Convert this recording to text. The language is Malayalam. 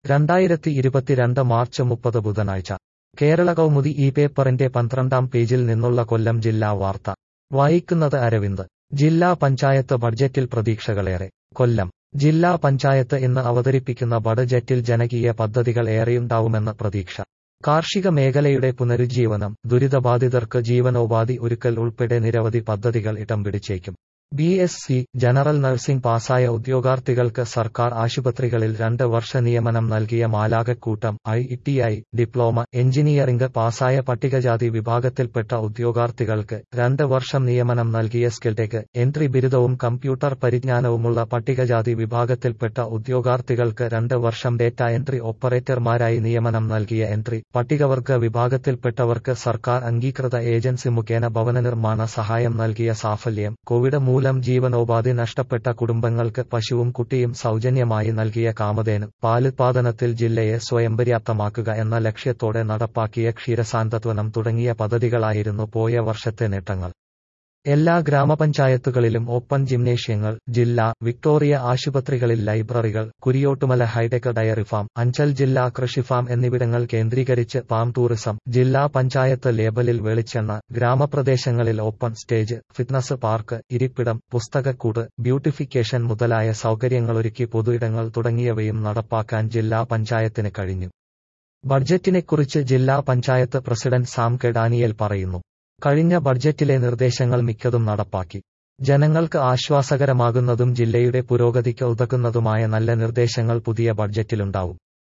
രണ്ടായിരത്തി ഇരുപത്തിരണ്ട് മാർച്ച് മുപ്പത് ബുധനാഴ്ച കേരള കൗമുദി ഈ പേപ്പറിന്റെ പന്ത്രണ്ടാം പേജിൽ നിന്നുള്ള കൊല്ലം ജില്ലാ വാർത്ത വായിക്കുന്നത് അരവിന്ദ് ജില്ലാ പഞ്ചായത്ത് ബഡ്ജറ്റിൽ പ്രതീക്ഷകളേറെ കൊല്ലം ജില്ലാ പഞ്ചായത്ത് ഇന്ന് അവതരിപ്പിക്കുന്ന ബഡ്ജറ്റിൽ ജനകീയ പദ്ധതികൾ ഏറെയുണ്ടാവുമെന്ന് പ്രതീക്ഷ കാർഷിക മേഖലയുടെ പുനരുജ്ജീവനം ദുരിതബാധിതർക്ക് ജീവനോപാധി ഒരുക്കൽ ഉൾപ്പെടെ നിരവധി പദ്ധതികൾ ഇടം പിടിച്ചേക്കും B S C general nursing പാസായ ഉദ്യോഗാർത്ഥികൾക്ക് സർക്കാർ ആശുപത്രികളിൽ രണ്ട് വർഷ നിയമനം നൽകിയ മാലാകക്കൂട്ടം I T I diploma engineering പാസായ പട്ടികജാതി വിഭാഗത്തിൽപ്പെട്ട ഉദ്യോഗാർത്ഥികൾക്ക് രണ്ട് വർഷം നിയമനം നൽകിയ സ്കിൽടെക് എൻട്രി ബിരുദവും കമ്പ്യൂട്ടർ പരിജ്ഞാനവുമുള്ള പട്ടികജാതി വിഭാഗത്തിൽപ്പെട്ട ഉദ്യോഗാർത്ഥികൾക്ക് രണ്ട് വർഷം ഡേറ്റ എൻട്രി ഓപ്പറേറ്റർമാരായി നിയമനം നൽകിയ എൻട്രി പട്ടികവർഗ വിഭാഗത്തിൽപ്പെട്ടവർക്ക് സർക്കാർ അംഗീകൃത ഏജൻസി മുഖേന ഭവന നിർമ്മാണ സഹായം നൽകിയ സാഫല്യം കോവിഡ് മൂലം ജീവനോപാധി നഷ്ടപ്പെട്ട കുടുംബങ്ങൾക്ക് പശുവും കുട്ടിയും സൗജന്യമായി നൽകിയ കാമധേനു പാലുത്പാദനത്തിൽ ജില്ലയെ സ്വയം പര്യാപ്തമാക്കുക എന്ന ലക്ഷ്യത്തോടെ നടപ്പാക്കിയ ക്ഷീരസാന്തത്വനം തുടങ്ങിയ പദ്ധതികളായിരുന്നു പോയ വർഷത്തെ നേട്ടങ്ങൾ എല്ലാ ഗ്രാമപഞ്ചായത്തുകളിലും ഓപ്പൺ ജിംനേഷ്യങ്ങൾ ജില്ലാ വിക്ടോറിയ ആശുപത്രികളിൽ libraries Kuriyottumala hi-tech dairy farm Anchal ജില്ലാ കൃഷിഫാം എന്നിവിടങ്ങൾ കേന്ദ്രീകരിച്ച് പാം ടൂറിസം ജില്ലാ പഞ്ചായത്ത് ലേബലിൽ വെളിച്ചെണ്ണ ഗ്രാമപ്രദേശങ്ങളിൽ ഓപ്പൺ സ്റ്റേജ് ഫിറ്റ്നസ് പാർക്ക് ഇരിപ്പിടം പുസ്തകക്കൂട് ബ്യൂട്ടിഫിക്കേഷൻ മുതലായ സൗകര്യങ്ങളൊരുക്കി പൊതുയിടങ്ങൾ തുടങ്ങിയവയും നടപ്പാക്കാൻ ജില്ലാ പഞ്ചായത്തിന് കഴിഞ്ഞു ബഡ്ജറ്റിനെക്കുറിച്ച് ജില്ലാ panchayat president Sam K Daniel പറയുന്നു കഴിഞ്ഞ ബഡ്ജറ്റിലെ നിർദ്ദേശങ്ങൾ മിക്കതും നടപ്പാക്കി ജനങ്ങൾക്ക് ആശ്വാസകരമാകുന്നതും ജില്ലയുടെ പുരോഗതിക്ക് ഉതകുന്നതുമായ നല്ല നിർദ്ദേശങ്ങൾ പുതിയ ബഡ്ജറ്റിലുണ്ടാവും